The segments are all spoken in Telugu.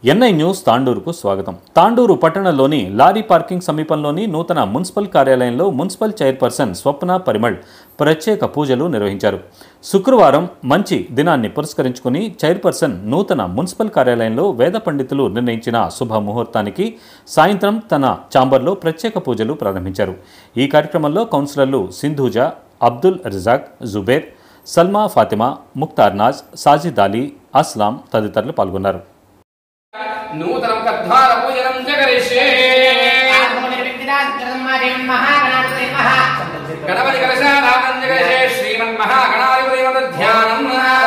ఎన్ఐ న్యూస్ తాండూరుకు స్వాగతం తాండూరు పట్టణంలోని లారీ పార్కింగ్ సమీపంలోని నూతన మున్సిపల్ కార్యాలయంలో మున్సిపల్ చైర్పర్సన్ స్వప్న పరిమళ్ ప్రత్యేక పూజలు నిర్వహించారు శుక్రవారం మంచి దినాన్ని పురస్కరించుకుని చైర్పర్సన్ నూతన మున్సిపల్ కార్యాలయంలో వేద పండితులు నిర్ణయించిన శుభ ముహూర్తానికి సాయంత్రం తన ఛాంబర్లో ప్రత్యేక పూజలు ప్రారంభించారు ఈ కార్యక్రమంలో కౌన్సిలర్లు సింధూజ అబ్దుల్ రిజాక్ జుబేర్ సల్మా ఫాతిమా ముక్తార్ నాజ్ సాజిద్ అలీ అస్లాం తదితరులు పాల్గొన్నారు నూతనం కద్వార పూజనం జగరిష్యే గణపతి కలశారాధన జగరిష్యే శ్రీమన్ మహాగణాధిపతి మద ధ్యానం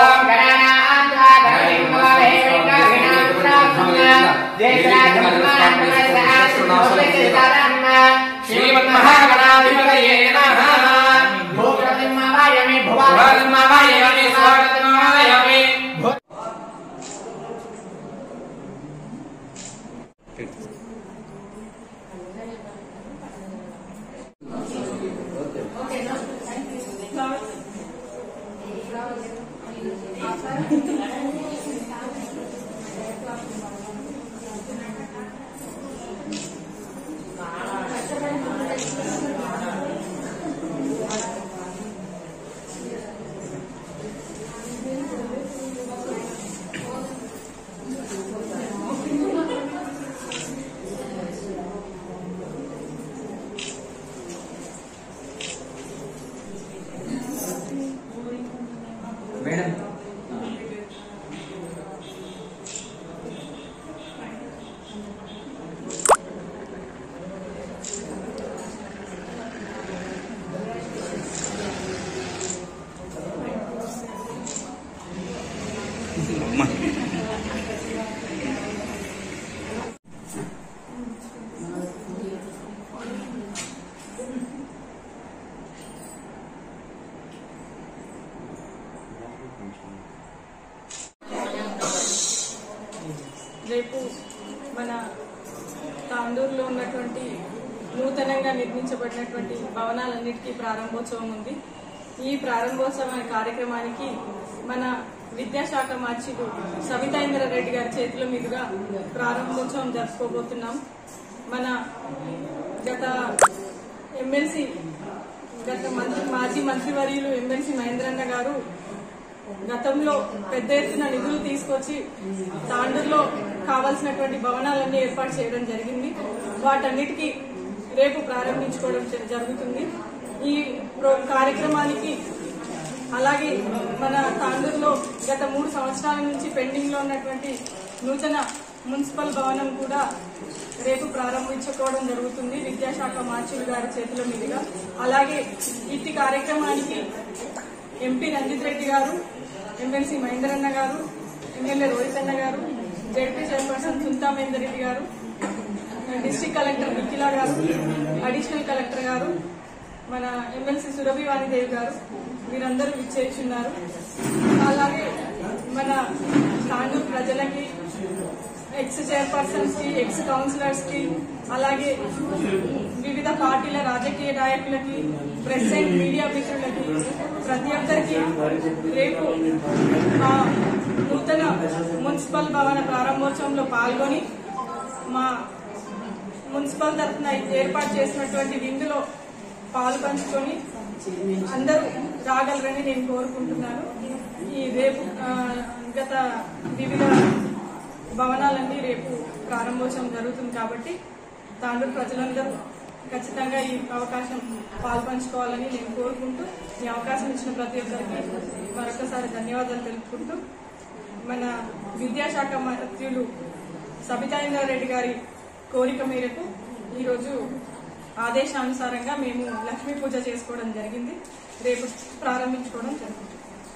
శ్రీమన్ మహాగణాధిపతయే నమః భువనమావయమి స్వాగతమావయమి మేడం రేపు మన తాండూరులో ఉన్నటువంటి నూతనంగా నిర్మించబడినటువంటి భవనాలన్నిటికీ ప్రారంభోత్సవం ఉంది ఈ ప్రారంభోత్సవ కార్యక్రమానికి మన విద్యాశాఖ మార్చిలు సవితాయింద్ర రెడ్డి గారి చేతుల మీదుగా ప్రారంభోత్సవం జరుపుకోబోతున్నాం మన గత ఎమ్మెల్సీ గత మంత్రి మాజీ మంత్రివర్యులు ఎమ్మెల్సీ మహేంద్రన్న గారు గతంలో పెద్ద ఎత్తున నిధులు తీసుకొచ్చి తాండూరులో కావాల్సినటువంటి భవనాలన్నీ ఏర్పాటు చేయడం జరిగింది వాటన్నిటికీ రేపు ప్రారంభించుకోవడం జ- జరుగుతుంది ఈ ప్రో- కార్యక్రమానికి అలాగే మన తాండూరులో గత మూడు సంవత్సరాల నుంచి పెండింగ్ లో ఉన్నటువంటి నూతన మున్సిపల్ భవనం కూడా రేపు ప్రారంభించుకోవడం జరుగుతుంది విద్యాశాఖ మార్చులు గారి చేతుల మీదుగా అలాగే ఇట్టి కార్యక్రమానికి ఎంపీ రంజిత్ రెడ్డి గారు ఎమ్మెల్సీ మహేందరన్న గారు ఎమ్మెల్యే రోహిత్ అన్న గారు జడ్పీ చైర్పర్సన్ సుంతా మహేందర్ రెడ్డి గారు డిస్ట్రిక్ట్ కలెక్టర్ నిఖిల గారు అడిషనల్ కలెక్టర్ గారు మన ఎమ్మెల్సీ సురభి వాణిదేవి గారు వీరందరూ విచ్చేస్తున్నారు అలాగే మన తాండూరు ప్రజలకి ఎక్స్ చైర్పర్సన్స్ కి ఎక్స్ కౌన్సిలర్స్ కి అలాగే వివిధ పార్టీల రాజకీయ నాయకులకి ప్రెస్ అండ్ మీడియా మిత్రులకి ప్రతి ఒక్కరికి రేపు మా నూతన మున్సిపల్ భవన ప్రారంభోత్సవంలో పాల్గొని మా మున్సిపల్ తరఫున ఏర్పాటు చేసినటువంటి విందులో పాలు పంచుకొని అందరూ రాగలరని నేను కోరుకుంటున్నాను ఈ రేపు ఆ, గత వివిధ భవనాలన్నీ రేపు ప్రారంభోత్సవం జరుగుతుంది కాబట్టి తాండూరు ప్రజలందరూ ఖచ్చితంగా ఈ అవకాశం పాల్పంచుకోవాలని నేను కోరుకుంటూ ఈ అవకాశం ఇచ్చిన ప్రతి ఒక్కరికి మరొకసారి ధన్యవాదాలు తెలుపుకుంటూ మన విద్యాశాఖ మంత్రులు సబితాయింద్రారెడ్డి గారి కోరిక మేరకు ఈరోజు ఆదేశానుసారంగా మేము లక్ష్మీ పూజ చేసుకోవడం జరిగింది రేపు ప్రారంభించుకోవడం జరుగుతుంది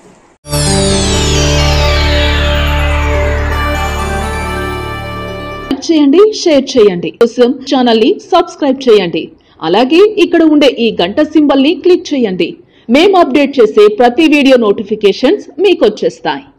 లైక్ చేయండి షేర్ చేయండి కోసం ఛానల్ ని సబ్స్క్రైబ్ చేయండి అలాగే ఇక్కడ ఉండే ఈ గంట సింబల్ ని క్లిక్ చేయండి మేము అప్డేట్ చేసే ప్రతి వీడియో నోటిఫికేషన్స్ మీకు వచ్చేస్తాయి